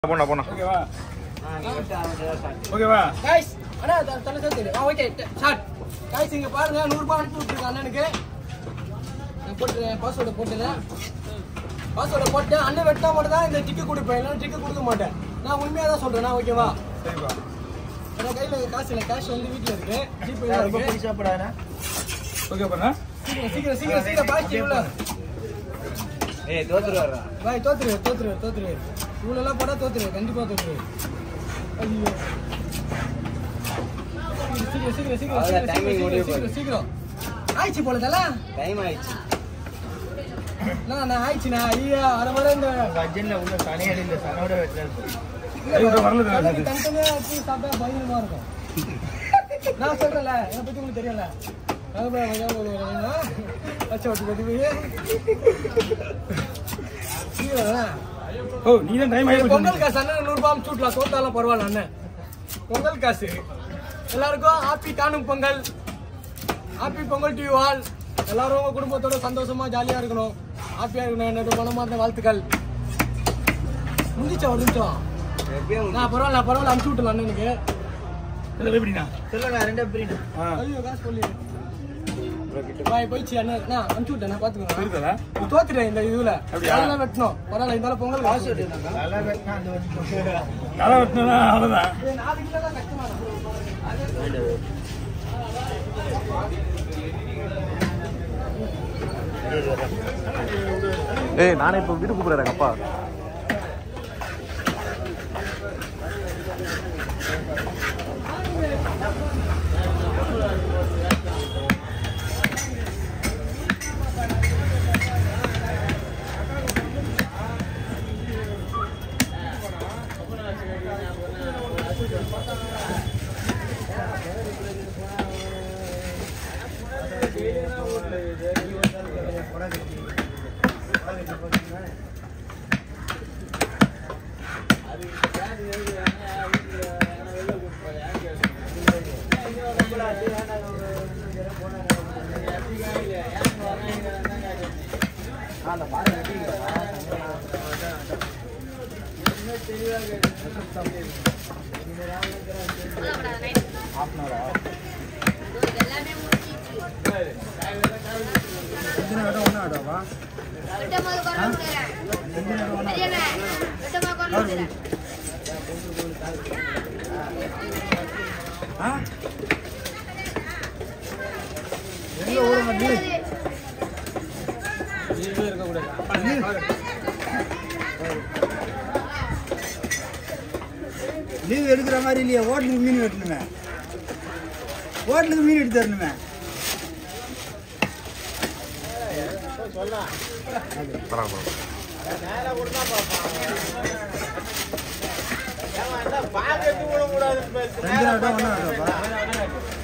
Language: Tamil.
போண்ணா போண்ணா ஓகேவா ஓகேவா கைஸ் அண்ணா த- தலை சேர்த்து ஆ ஓகே ஷார்ட் கைஸ் இங்க பாருங்க நூறுபா அனுப்பி விட்டுருங்க அண்ணனுக்கு நான் போட்டுறேன் பாஸ்வேர்டை போட்டுறேன் பாஸ்வேர்டை போட்டு அண்ணன் வெட்டினா மட்டும் தான் இந்த டிக்கு கொடுப்பேன் இல்லைன்னா டிக்கு கொடுக்க மாட்டேன் நான் உண்மையாக தான் சொல்றேன் ஓகேவா சரிப்பா என் கையில் காசு இல்லை கேஷ் வந்து வீட்டில் இருக்கு ஜிபே இருக்கு ஓகே பண்ணா சீக்கிரம் சீக்கிரம் சீக்கிரம் சீக்கிரம் பாய்ச்சி உள்ள ஏய் தோத்துருவாரா பாய் தோத்துரு தோத்துரு தோத்துரு இவ்வளோலாம் போட்டா தோத்துரு கண்டிப்பா தோத்துரு ஐயோ சீக்கிரம் சீக்கிரம் சீக்கிரம் அவ்வளவுதான், சீக்கிரம் timing முடிய சீக்கிரம் சீக்கிரம் ஆயிடுச்சு போல தல டைம் ஆயிடுச்சு நான் நான் ஆயிடுச்சுண்ணா ஐயா அரை மணி இந்த அர்ஜென்ட்ல உள்ள சனையடி இந்த சனோட வச்சாரு ஐயோ, வரல தல. கண்ணுக்கு தனித்தனியா வச்சு சாப்பிட்டா பயங்கரமா இருக்கும் நான் சொல்றேன்ல என்னை பத்தி உங்களுக்கு தெரியல வச்ச வச்சு பத்தி சீக்கிரம் ஓ நீ தான் டைம் ஆகி பொங்கல் காசு அண்ணன் நூறு ரூபாய் அமுச்சு விட்லாம் தோத்தாலும் பரவாயில்ல அண்ணன் பொங்கல் காசு எல்லாருக்கும் ஹாப்பி காணும் Pongal happy Pongal to all எல்லாரும் உங்க குடும்பத்தோட சந்தோஷமா ஜாலியா இருக்கணும் ஹாப்பியா இருக்கணும் என்னோட மனமார்ந்த வாழ்த்துக்கள் முடிச்சா ஒரு நிமிஷம் எப்பயும் நான் பரவாயில்ல பரவாயில்ல அமுச்சு விட்டலாம் அண்ணனுக்கு இல்லை எப்படிண்ணா சொல்லுங்க ரெண்டே பிரிண்ட் ஆ ஐயோ காசு சொல்லி பாய் போயிடுச்சு அண்ணன் நான் அமுச்சு விட்டேன் நான் பாத்துக்கோங்க இருக்குதா நீ தோத்துட்டேன் இந்த இதுல அப்படியா? அதெல்லாம் வெட்டணும் பரவாயில்ல இருந்தாலும் பொங்கல் காசு நல்லா வெட்டினா அந்த வருஷம் தலை வெட்டினா அவ்வளோதான் இது நாலு கிலோ தான் கஷ்டமா இருக்கும். ஏய் நானே இப்போ வீடு கூப்பிடுறேன் அப்பா எத்தனை வேட்டம் ஒன்றா ஆடாவா ஆ லீவ் எடுக்கிற மாதிரி இல்லையா ஹோட்டலுக்கு மீன் வெட்டணுமே ஹோட்டலுக்கு மீன் எடுத்து தரணுமே பரவாயில்ல ரெண்டு நாள் தான் ஒன்றா ஆடாப்பா